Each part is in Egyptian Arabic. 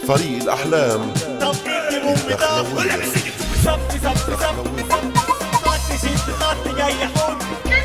فريق الأحلام طب ادي بومي طب صفي صفي صفي صفي خط شد خط جاي حب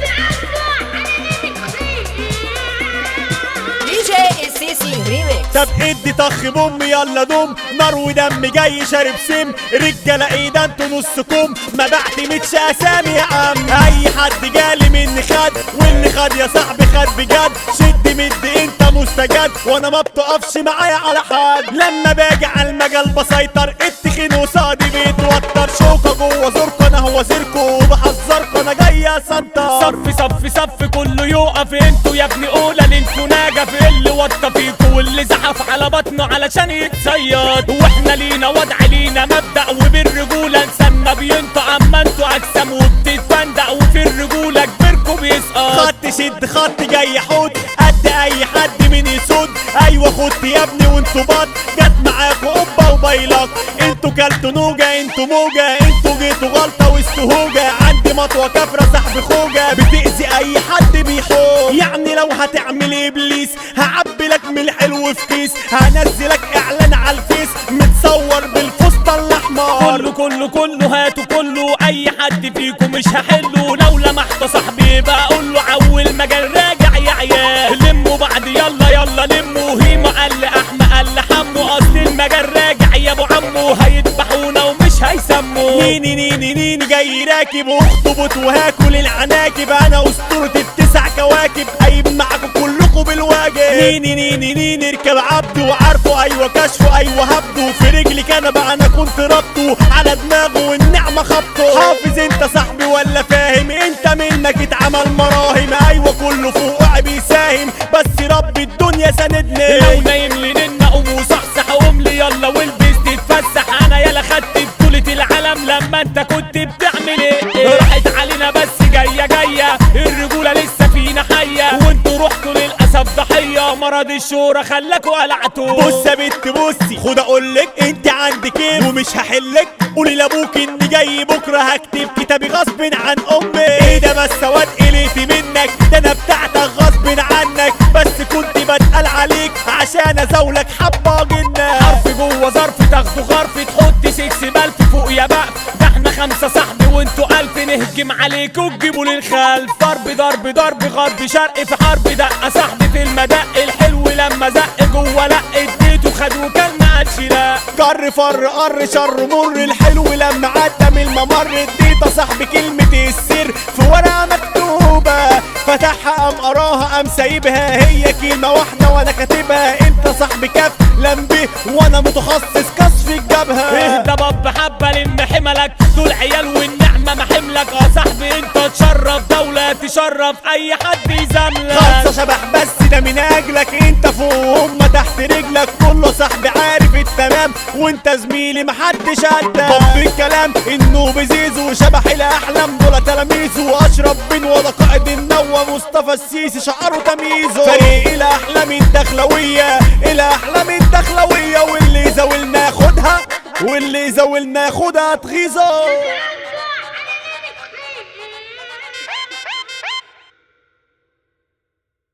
دي جي السيسي ريميكس طب ادي طخ بوم يلا دم نار ودم جاي شارب سم رجاله ايه ده انتوا نصكم ما بعتمدش اسامي يا عم اي حد جالي مني خد واللي خد يا صاحبي خد بجد شد مد انت مستجد وانا ما بتقفش معايا على حد لما باجي على المجال بسيطر التخين وصادي بيتوتر شوكه جوه زوركو انا هو زيركو وبحذركو انا جاي اسنطر صف صف صف كله يقف انتوا يا ابني قولا انتوا ناجا في اللي وطى فيكوا واللي زحف على بطنه علشان يتصيد واحنا لينا وضع لينا مبدأ وبالرجولة نسمى بينطق اما انتوا اجسام وبتتفندق وفي الرجولة كبيركوا بيسقط خط شد خط جاي حوت قد اي حد من يسود ايوه خدت يا ابني وانتوا بط جت معاكوا قبه وبيلق انتوا كلتوا نوجه انتوا موجه انتوا جيتوا غلطه واستهوجه عندي مطوه كفره سحب خوجه بتاذي اي حد بيحوج يعني لو هتعمل ابليس هعبي لك من الحلو في كيس هنزلك اعلان على الفيس متصور بالفسطه الاحمر كله كله كله هاتوا كله اي حد فيكم مش هحله لو لمحت صاحبي يبقى اقول له عول مجال راجع يا عيال لموا بعد يلا يلا لموا هيما قال احمى قال حمو اصل المجال راجع يا ابو عمو هيذبحونا ومش هيسموا نيني نيني نيني جاي راكب واخطبط وهاكل العناكب انا اسطورة التسع كواكب قايم معاكم كلكم بالواجب نيني نيني نيني اركب عبده وعارفه ايوه كشفه ايوه هبده في رجلي كنبه انا كنت ربطه على دماغه والنعمه خبطه حافظ انت صاحبي ولا فاهم انت منك اتعمل مراهم ايوه كله فوق وعي بيساهم بس رب الدنيا سندني لو نايم لنا قوم وصحصح قوم لي يلا والبس تتفسح انا يلا خدت بطولة العالم لما انت كنت بتعمل ايه راحت علينا بس جاية جاية الرجولة لسه فينا حية وانتوا رحتوا للأسف ضحية مرض الشهرة خلاكوا قلعتوا بص يا بنت بصي خد اقولك انت عندك ايه ومش هحلك قولي لابوك اني جاي بكره هكتب كتابي غصب عن امي ايه ده بس سواد قليتي منك ده انا بتاعتك غصب عنك بس كنت بتقل عليك عشان ازولك حبه جنك حرف جوه ظرف تاخدوا غرف تحط سكس بلف فوق يا بقى ده احنا خمسة صاحبي وانتوا ألف نهجم عليكوا وتجيبوا للخلف ضرب ضرب ضرب غرب شرق في حرب دقة صاحبي في المدق الحلو لما زق جوه لق اديته خد وكان ما قالش لا كر فر قر شر مر الحلو لما عدى من الممر اديت صاحبي كلمة السر في ورقة مكتوبة فتحها قام قراها قام سايبها هي كلمة واحدة وانا كاتبها انت صاحبي كف لمبي وانا متخصص كشف الجبهة اهدى باب حبة لم حملك دول عيال والنعمة ما حملك اه صاحبي انت تشرف دولة تشرف اي حد يزاملك خالصة شبح بس ده من اجلك انت فوق هما تحت رجلك كله صاحبي عارف التمام وانت زميلي محدش قدك طب الكلام انه بزيزو وشبح الاحلام دول تلاميذه واشرف بن ولا قائد النوى مصطفى السيسي شعره تمييزه فريق الاحلام الدخلوية الاحلام الدخلوية واللي يزاولنا ياخدها واللي يزاولنا ياخدها تغيظه